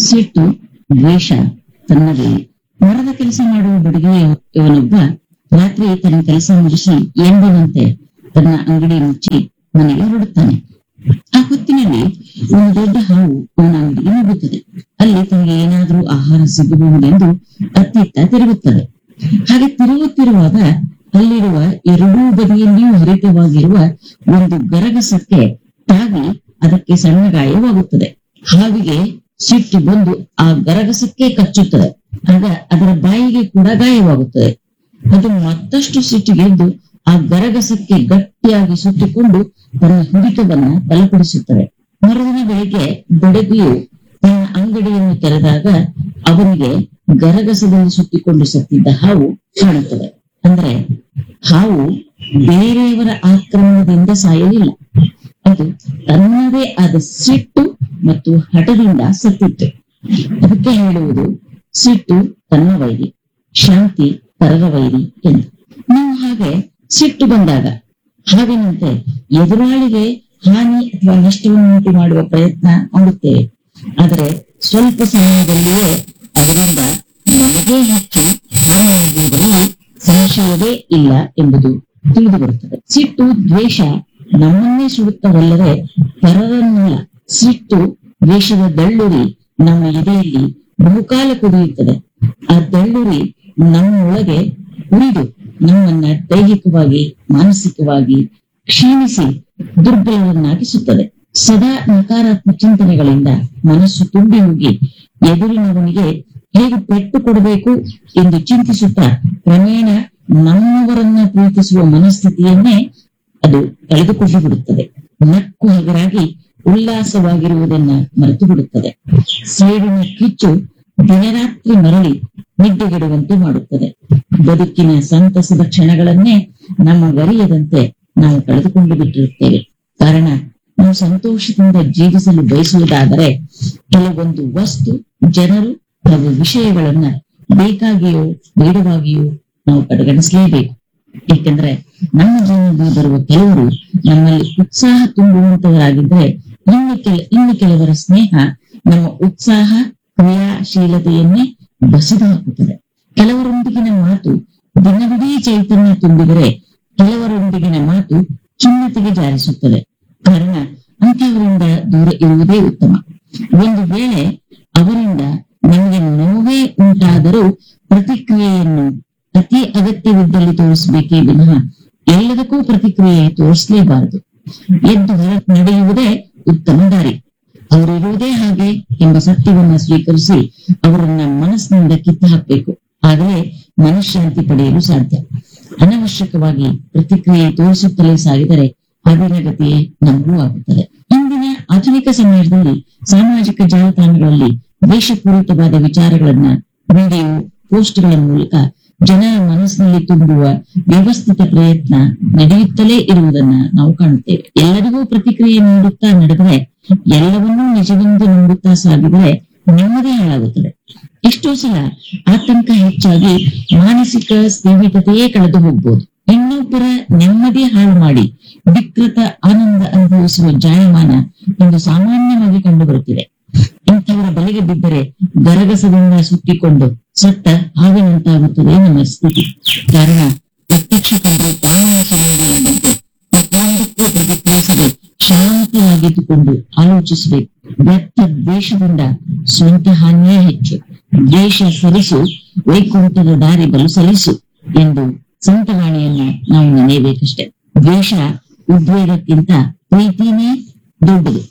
ಸಿಟ್ಟು ದ್ವೇಷ ತನ್ನದೇ ಮರದ ಕೆಲಸ ಮಾಡುವ ಬಡಿಗೆ ಇವನೊಬ್ಬ ರಾತ್ರಿ ತನ್ನ ಕೆಲಸ ಮುಗಿಸಿ ಎಂದಿನಂತೆ ತನ್ನ ಅಂಗಡಿ ಮುಚ್ಚಿ ಮನೆಗೆ ಹೊರಡುತ್ತಾನೆ ಆ ಹೊತ್ತಿನಲ್ಲಿ ಒಂದು ದೊಡ್ಡ ಹಾವು ಅವನ ಅಂಗಡಿಗೆ ನುಗ್ಗುತ್ತದೆ ಅಲ್ಲಿ ತನಗೆ ಏನಾದರೂ ಆಹಾರ ಸಿಗಬಹುದೆಂದು ಅತ್ತಿತ್ತ ತಿರುಗುತ್ತದೆ ಹಾಗೆ ತಿರುಗುತ್ತಿರುವಾಗ ಅಲ್ಲಿರುವ ಎರಡೂ ಬದಿಯಲ್ಲಿಯೂ ಹರಿತವಾಗಿರುವ ಒಂದು ಗರಗಸಕ್ಕೆ ತಾಗಿ ಅದಕ್ಕೆ ಸಣ್ಣ ಗಾಯವಾಗುತ್ತದೆ ಹಾವಿಗೆ ಸಿಟ್ಟು ಬಂದು ಆ ಗರಗಸಕ್ಕೆ ಕಚ್ಚುತ್ತದೆ ಆಗ ಅದರ ಬಾಯಿಗೆ ಕೂಡ ಗಾಯವಾಗುತ್ತದೆ ಅದು ಮತ್ತಷ್ಟು ಸಿಟ್ಟಿಗೆದ್ದು ಆ ಗರಗಸಕ್ಕೆ ಗಟ್ಟಿಯಾಗಿ ಸುತ್ತಿಕೊಂಡು ತನ್ನ ಹಿಡಿತವನ್ನ ಬಲಪಡಿಸುತ್ತದೆ ಮರುದಿನ ಬೆಳಿಗ್ಗೆ ಬೆಳಗ್ಗೆಯು ತನ್ನ ಅಂಗಡಿಯನ್ನು ತೆರೆದಾಗ ಅವನಿಗೆ ಗರಗಸದಲ್ಲಿ ಸುತ್ತಿಕೊಂಡು ಸತ್ತಿದ್ದ ಹಾವು ಕಾಣುತ್ತದೆ ಅಂದ್ರೆ ಹಾವು ಬೇರೆಯವರ ಆಕ್ರಮಣದಿಂದ ಸಾಯಲಿಲ್ಲ ಅದು ತನ್ನದೇ ಆದ ಸಿಟ್ಟು ಮತ್ತು ಹಠದಿಂದ ಸತ್ತಿತ್ತು ಅದಕ್ಕೆ ಹೇಳುವುದು ಸಿಟ್ಟು ತನ್ನ ವೈರಿ ಶಾಂತಿ ಪರರ ವೈರಿ ಎಂದು ನಾವು ಹಾಗೆ ಸಿಟ್ಟು ಬಂದಾಗ ಹಾವಿನಂತೆ ಎದುರಾಳಿಗೆ ಹಾನಿ ಅಥವಾ ನಷ್ಟವನ್ನು ಉಂಟು ಮಾಡುವ ಪ್ರಯತ್ನ ಮಾಡುತ್ತೇವೆ ಆದರೆ ಸ್ವಲ್ಪ ಸಮಯದಲ್ಲಿಯೇ ಅದರಿಂದ ನಮಗೇ ಹೆಚ್ಚು ಹಾನಿಯಾಗುವುದರಲ್ಲಿ ಸಂಶಯವೇ ಇಲ್ಲ ಎಂಬುದು ತಿಳಿದು ಬರುತ್ತದೆ ಸಿಟ್ಟು ದ್ವೇಷ ನಮ್ಮನ್ನೇ ಸುಡುತ್ತವಲ್ಲದೆ ಪರರನ್ನಲ್ಲ ಸಿಟ್ಟು ದ್ವೇಷದ ದಳ್ಳುರಿ ನಮ್ಮ ಎದೆಯಲ್ಲಿ ಬಹುಕಾಲ ಕುದಿಯುತ್ತದೆ ಆ ದಳ್ಳುರಿ ನಮ್ಮೊಳಗೆ ಉರಿದು ನಮ್ಮನ್ನ ದೈಹಿಕವಾಗಿ ಮಾನಸಿಕವಾಗಿ ಕ್ಷೀಣಿಸಿ ದುರ್ಬಲವನ್ನಾಗಿಸುತ್ತದೆ ಸದಾ ನಕಾರಾತ್ಮಕ ಚಿಂತನೆಗಳಿಂದ ಮನಸ್ಸು ತುಂಬಿ ಹೋಗಿ ಎದುರಿನವನಿಗೆ ಹೇಗೆ ಪೆಟ್ಟು ಕೊಡಬೇಕು ಎಂದು ಚಿಂತಿಸುತ್ತಾ ಕ್ರಮೇಣ ನಮ್ಮವರನ್ನ ಪ್ರೀತಿಸುವ ಮನಸ್ಥಿತಿಯನ್ನೇ ಅದು ಕಳೆದುಕೊಂಡು ಬಿಡುತ್ತದೆ ನಕ್ಕು ಹಗರಾಗಿ ಉಲ್ಲಾಸವಾಗಿರುವುದನ್ನ ಮರೆತು ಬಿಡುತ್ತದೆ ಸೇಡಿನ ಕಿಚ್ಚು ದಿನರಾತ್ರಿ ಮರಳಿ ನಿದ್ದೆಗೆಡುವಂತೆ ಮಾಡುತ್ತದೆ ಬದುಕಿನ ಸಂತಸದ ಕ್ಷಣಗಳನ್ನೇ ನಮ್ಮ ಗರಿಯದಂತೆ ನಾವು ಕಳೆದುಕೊಂಡು ಬಿಟ್ಟಿರುತ್ತೇವೆ ಕಾರಣ ನಾವು ಸಂತೋಷದಿಂದ ಜೀವಿಸಲು ಬಯಸುವುದಾದರೆ ಕೆಲವೊಂದು ವಸ್ತು ಜನರು ಹಾಗೂ ವಿಷಯಗಳನ್ನ ಬೇಕಾಗಿಯೋ ಬೇಡವಾಗಿಯೋ ನಾವು ಕಡೆಗಣಿಸಲೇಬೇಕು ಏಕೆಂದ್ರೆ ನಮ್ಮ ಜೀವನದಲ್ಲಿ ಬರುವ ಕೆಲವರು ನಮ್ಮಲ್ಲಿ ಉತ್ಸಾಹ ತುಂಬುವಂತವರಾಗಿದ್ರೆ ಇನ್ನು ಕೆಲ ಇನ್ನು ಕೆಲವರ ಸ್ನೇಹ ನಮ್ಮ ಉತ್ಸಾಹ ಕ್ರಿಯಾಶೀಲತೆಯನ್ನೇ ಬಸಿದು ಹಾಕುತ್ತದೆ ಕೆಲವರೊಂದಿಗಿನ ಮಾತು ದಿನವಿಡೀ ಚೈತನ್ಯ ತುಂಬಿದರೆ ಕೆಲವರೊಂದಿಗಿನ ಮಾತು ಖಿನ್ನತೆಗೆ ಜಾರಿಸುತ್ತದೆ ಕಾರಣ ಅಂಥವರಿಂದ ದೂರ ಇರುವುದೇ ಉತ್ತಮ ಒಂದು ವೇಳೆ ಅವರಿಂದ ನಮಗೆ ನೋವೇ ಉಂಟಾದರೂ ಪ್ರತಿಕ್ರಿಯೆಯನ್ನು ಅತಿ ಅಗತ್ಯವಿದ್ದಲ್ಲಿ ತೋರಿಸಬೇಕೇ ವಿನಃ ಎಲ್ಲದಕ್ಕೂ ಪ್ರತಿಕ್ರಿಯೆ ತೋರಿಸಲೇಬಾರದು ಎದ್ದು ಹೊರ ನಡೆಯುವುದೇ ಉತ್ತಮ ದಾರಿ ಅವರಿರುವುದೇ ಹಾಗೆ ಎಂಬ ಸತ್ಯವನ್ನ ಸ್ವೀಕರಿಸಿ ಅವರನ್ನ ಮನಸ್ಸಿನಿಂದ ಕಿತ್ತು ಹಾಕಬೇಕು ಆಗಲೇ ಮನಃಶಾಂತಿ ಪಡೆಯಲು ಸಾಧ್ಯ ಅನವಶ್ಯಕವಾಗಿ ಪ್ರತಿಕ್ರಿಯೆ ತೋರಿಸುತ್ತಲೇ ಸಾಗಿದರೆ ಅವಿರಗತಿಯೇ ನಮಗೂ ಆಗುತ್ತದೆ ಇಂದಿನ ಆಧುನಿಕ ಸಮಯದಲ್ಲಿ ಸಾಮಾಜಿಕ ಜಾಲತಾಣಗಳಲ್ಲಿ ದ್ವೇಷಪೂರಿತವಾದ ವಿಚಾರಗಳನ್ನ ವಿಡಿಯೋ ಪೋಸ್ಟ್ಗಳ ಮೂಲಕ ಜನರ ಮನಸ್ಸಿನಲ್ಲಿ ತುಂಬುವ ವ್ಯವಸ್ಥಿತ ಪ್ರಯತ್ನ ನಡೆಯುತ್ತಲೇ ಇರುವುದನ್ನ ನಾವು ಕಾಣುತ್ತೇವೆ ಎಲ್ಲರಿಗೂ ಪ್ರತಿಕ್ರಿಯೆ ನೀಡುತ್ತಾ ನಡೆದರೆ ಎಲ್ಲವನ್ನೂ ನಿಜವೆಂದು ನಂಬುತ್ತಾ ಸಾಗಿದರೆ ನೆಮ್ಮದಿ ಹಾಳಾಗುತ್ತದೆ ಎಷ್ಟೋ ಸಲ ಆತಂಕ ಹೆಚ್ಚಾಗಿ ಮಾನಸಿಕ ಸ್ಥಿಮಿತತೆಯೇ ಕಳೆದು ಹೋಗ್ಬೋದು ಇನ್ನೊಬ್ಬರ ನೆಮ್ಮದಿ ಹಾಳು ಮಾಡಿ ವಿಕೃತ ಆನಂದ ಅನುಭವಿಸುವ ಜಾಯಮಾನ ಇಂದು ಸಾಮಾನ್ಯವಾಗಿ ಕಂಡುಬರುತ್ತಿದೆ ಇಂಥವರ ಬಲೆಗೆ ಬಿದ್ದರೆ ಗರಗಸದಿಂದ ಸುತ್ತಿಕೊಂಡು ಸತ್ತ ಹಾವಿನಂತಾಗುತ್ತದೆ ನಮ್ಮ ಸ್ಥಿತಿ ಕಾರಣ ಪ್ರತ್ಯಕ್ಷ ಕಂಡು ಕಾನೂನು ಸಂವೇದನೆಯಂತೆ ಪ್ರತಿಯೊಂದಕ್ಕೂ ಪ್ರತಿಕ್ರಿಯಿಸದೆ ಶಾಂತಿಯಾಗಿದ್ದುಕೊಂಡು ಆಲೋಚಿಸಬೇಕು ವ್ಯರ್ಥ ದ್ವೇಷದಿಂದ ಸ್ವಂತ ಹಾನಿಯೇ ಹೆಚ್ಚು ದ್ವೇಷ ಸರಿಸು ವೈಕುಂಠದ ದಾರಿ ಬಲು ಸಲಿಸು ಎಂದು ಸಂತವಾಣಿಯನ್ನ ನಾವು ನೆನೆಯಬೇಕಷ್ಟೆ ದ್ವೇಷ ಉದ್ವೇಗಕ್ಕಿಂತ ಪ್ರೀತಿನೇ ದೊಡ್ಡದು